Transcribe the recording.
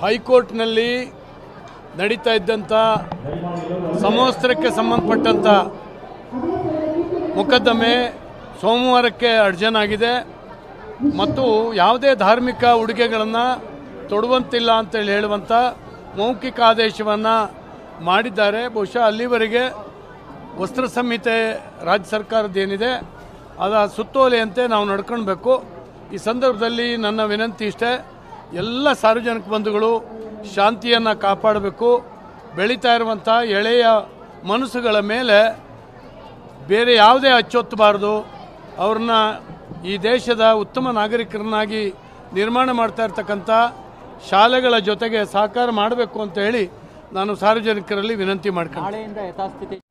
ಹೈಕೋರ್ಟ್ನಲ್ಲಿ ನಡೀತಾ ಇದ್ದಂಥ ಸಮವಸ್ತ್ರಕ್ಕೆ ಸಂಬಂಧಪಟ್ಟಂಥ ಮೊಕದ್ದಮೆ ಸೋಮವಾರಕ್ಕೆ ಅರ್ಜನ್ ಆಗಿದೆ ಮತ್ತು ಯಾವುದೇ ಧಾರ್ಮಿಕ ಉಡುಗೆಗಳನ್ನು ತೊಡುವಂತಿಲ್ಲ ಅಂತೇಳಿ ಹೇಳುವಂಥ ಮೌಖಿಕ ಆದೇಶವನ್ನು ಮಾಡಿದ್ದಾರೆ ಬಹುಶಃ ಅಲ್ಲಿವರೆಗೆ ವಸ್ತ್ರ ಸಂಹಿತೆ ರಾಜ್ಯ ಸರ್ಕಾರದ್ದು ಏನಿದೆ ಅದರ ಸುತ್ತೋಲೆಯಂತೆ ನಾವು ನಡ್ಕೊಳ್ಬೇಕು ಈ ಸಂದರ್ಭದಲ್ಲಿ ನನ್ನ ವಿನಂತಿ ಇಷ್ಟೇ ಎಲ್ಲ ಸಾರ್ವಜನಿಕ ಬಂಧುಗಳು ಶಾಂತಿಯನ್ನು ಕಾಪಾಡಬೇಕು ಬೆಳೀತಾ ಇರುವಂಥ ಎಳೆಯ ಮನಸ್ಸುಗಳ ಮೇಲೆ ಬೇರೆ ಯಾವುದೇ ಅಚ್ಚೊತ್ತಬಾರ್ದು ಅವ್ರನ್ನ ಈ ದೇಶದ ಉತ್ತಮ ನಾಗರಿಕರನ್ನಾಗಿ ನಿರ್ಮಾಣ ಮಾಡ್ತಾ ಇರ್ತಕ್ಕಂಥ ಶಾಲೆಗಳ ಜೊತೆಗೆ ಸಹಕಾರ ಮಾಡಬೇಕು ಅಂತ ಹೇಳಿ ನಾನು ಸಾರ್ವಜನಿಕರಲ್ಲಿ ವಿನಂತಿ ಮಾಡ್ತೀನಿ ನಾಳೆಯಿಂದ ಯಥಾಸ್ಥಿತಿ